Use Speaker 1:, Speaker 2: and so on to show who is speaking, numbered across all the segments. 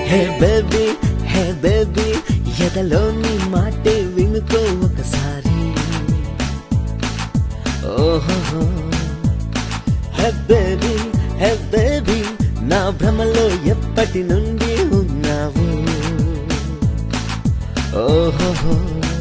Speaker 1: Hey baby hey baby ఎదలోని మాటే వినుకో ఒకసారి ఓహో హే బేబీ హే బేబీ నా భ్రమలో ఎప్పటి నుండి ఉన్నావు ఓహో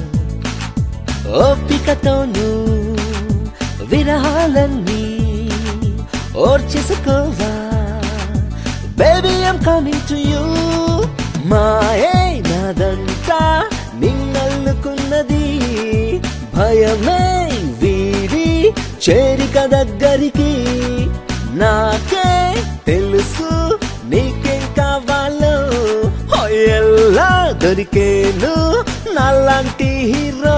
Speaker 1: ఓపికతోను విరహాలన్నీ ఓర్చేసుకోవా baby I'm coming to you మాయే నాదంతా నిన్నల్లుకున్నది భయమే వీడి చేరిక దగ్గరికి నాకే తెలుసు నీకేం కావాలో ఓ ఎలా దొరికేను నాలాంటి హీరో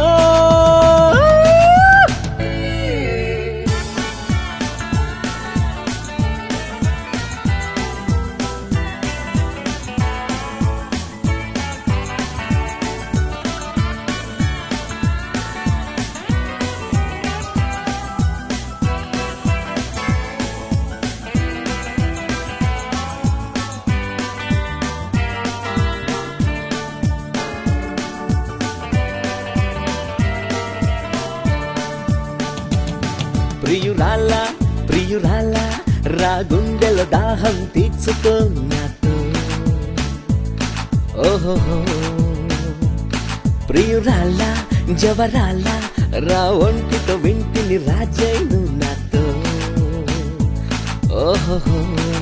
Speaker 1: ప్రియురాల ప్రియురాల రా గుండెల దాహం తీర్చుకో నాతో ఓహో ప్రియురాల జవరాల రా ఒంటితో వింటిని రాజైను నాతో ఓహో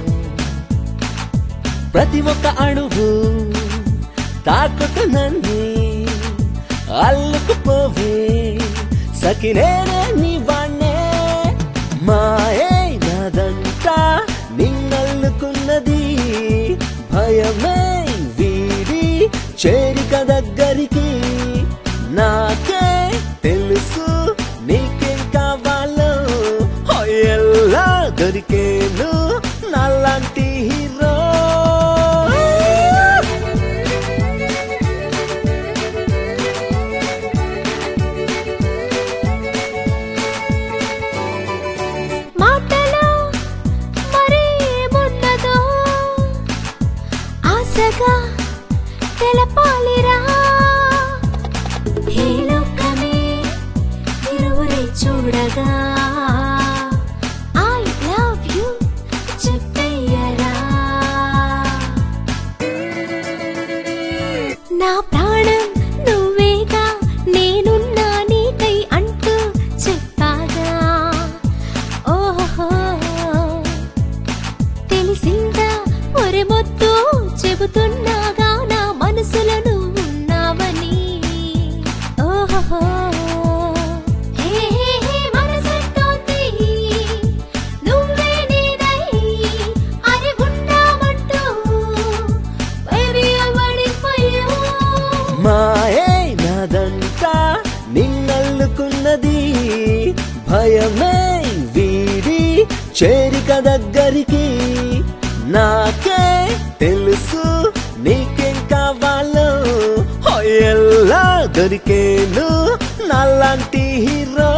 Speaker 1: ప్రతి ఒక్క అణువు తాకుతూ నన్ను అల్లుకుపోవే సకినేనే నీ వాణ్ణే మాయే నాదంతా నిన్నల్లుకున్నది భయమే వీడి చేరిక దగ్గరికి నాకే తెలుసు నీకేం కావాలో ఓ ఎలా దొరికేను నాలాంటి హీరో
Speaker 2: మాటలో మరేమున్నదో ఆశగా తెలపాలిరా హే లోకమే ఇరువురే చూడగా ఐ లవ్ యు చెప్పయ్యరా నా ప్రాణం నువ్వేగా నేనున్నా నీకై అంటూ చెప్పాగా ఓహో తెలిసిందా ఒరే మొత్తు చెబుతున్నాగా నా మనసులో నువ్వు ఉన్నావని ఓహో హే హే హే మనసంటోంది నువ్వే నేనై అరే ఉన్నామంటూ baby I'm waiting for you
Speaker 1: మాయే నాదంతా నిన్నల్లుకున్నది భయమే వీడి చేరిక దగ్గరికి నాకే తెలుసు నీకేం కావాలో ఓ ఎలా దొరికేను నాలాంటి హీరో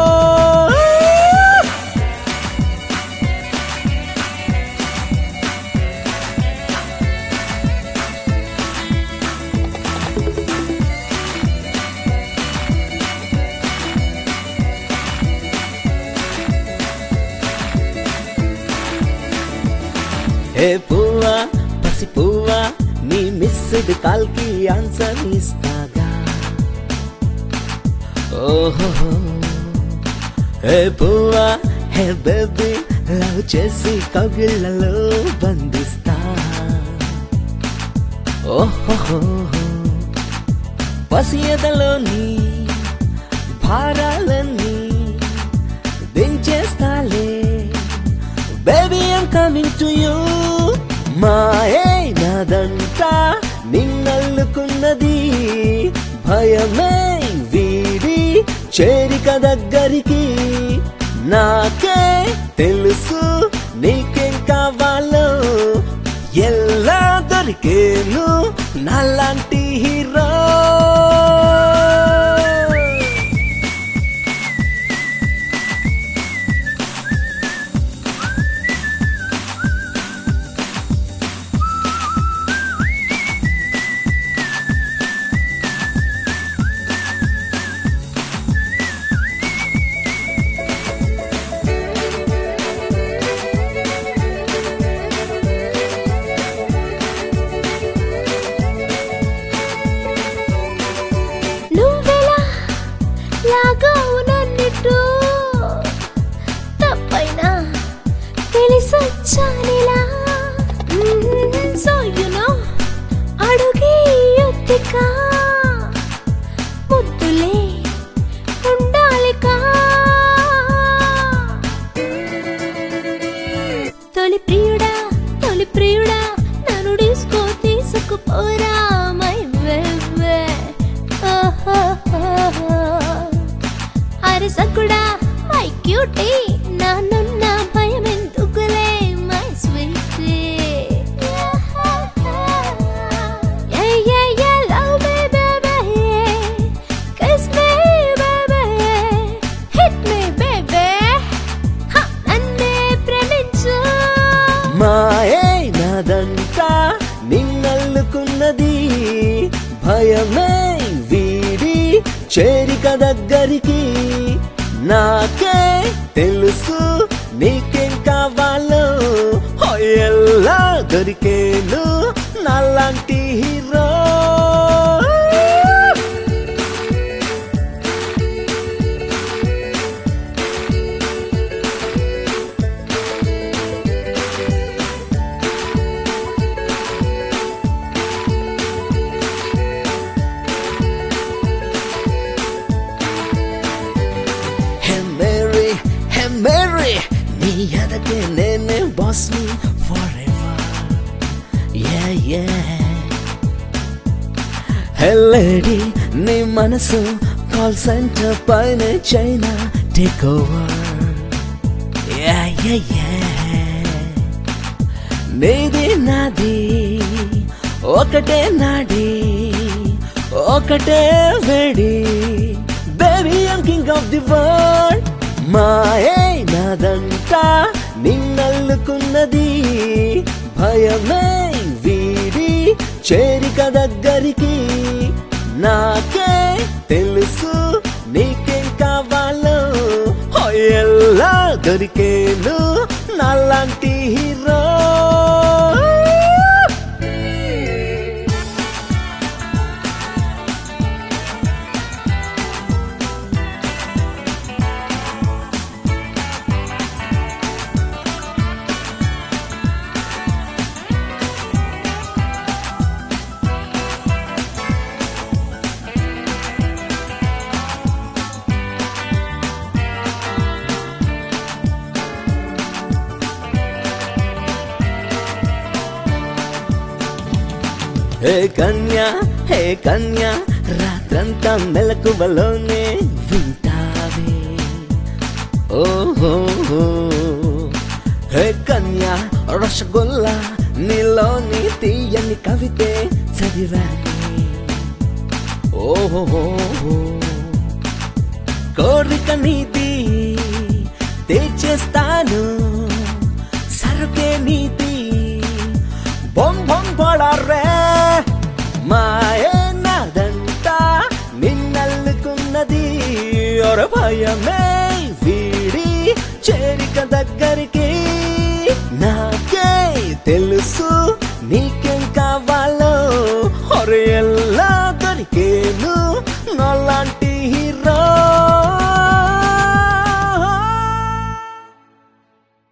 Speaker 1: ఏ పువ్వా పసి పువ్వా నీ మిస్డ్ కాల్ కి ఆన్సర్ ఇస్తాగా ఓహో ఏ పువ్వా హే బేబీ లవ్ చేసి కవిళ్ళలో బంధిస్తా ఓహో పసియదలోని భారాలన్నీ దించేస్తాలే baby I'm coming to you మాయే నాదంతా నిన్నల్లుకున్నది భయమే వీడి చేరిక దగ్గరికి నాకే తెలుసు నీకేం కావాలో ఎలా దొరికేను నాలాంటి హీరో
Speaker 2: తొలి ప్రియుడా తొలి ప్రియుడా నన్ను డిస్కో తీసుకుపోరా మై బేబే అరే సకుడా మై క్యూటీ నానున్న భయం ఎందుకులే my sweetie Yeah, yeah, yeah, love me, baby. Kiss me, baby. Hit me, baby. హ, నన్నే ప్రేమించు
Speaker 1: మాయే నాదంతా నిన్నల్లుకున్నది భయమే వీడి చేరిక దగ్గరికి నాకే తెలుసు నీకేం కావాలో హో, ఎలా దొరికేను నాలాంటి hero hey Mary hey Mary నీ ఎదకే నేనే బాస్ ని forever yeah yeah hey lady నీ మనసు కాల్ సెంటర్ పైన China take over yeah yeah yeah నీది నాది ఒకటే నాడి ఒకటే వేడి baby I'm king of the world మాయే నాదంతా నిన్నల్లుకున్నది భయమే వీడి చేరిక దగ్గరికి నాకే తెలుసు నీకేం కావాలో హో, ఎలా దొరికేను నాలాంటి హీరో హే కన్యా హే కన్యా రాత్రంతా మెలకువలోనే వింటావే ఓహో హే కన్యా రసగుల్లా నీలోని తీయని కవితే చదివానే ఓహో కోరిక నీది తెచ్చేస్తాను సరుకే నీది బొం బొం పడరే మాయే నాదంతా నిన్నల్లుకున్నది ఒర భయమే వీడి చేరిక దగ్గరికి నాకే తెలు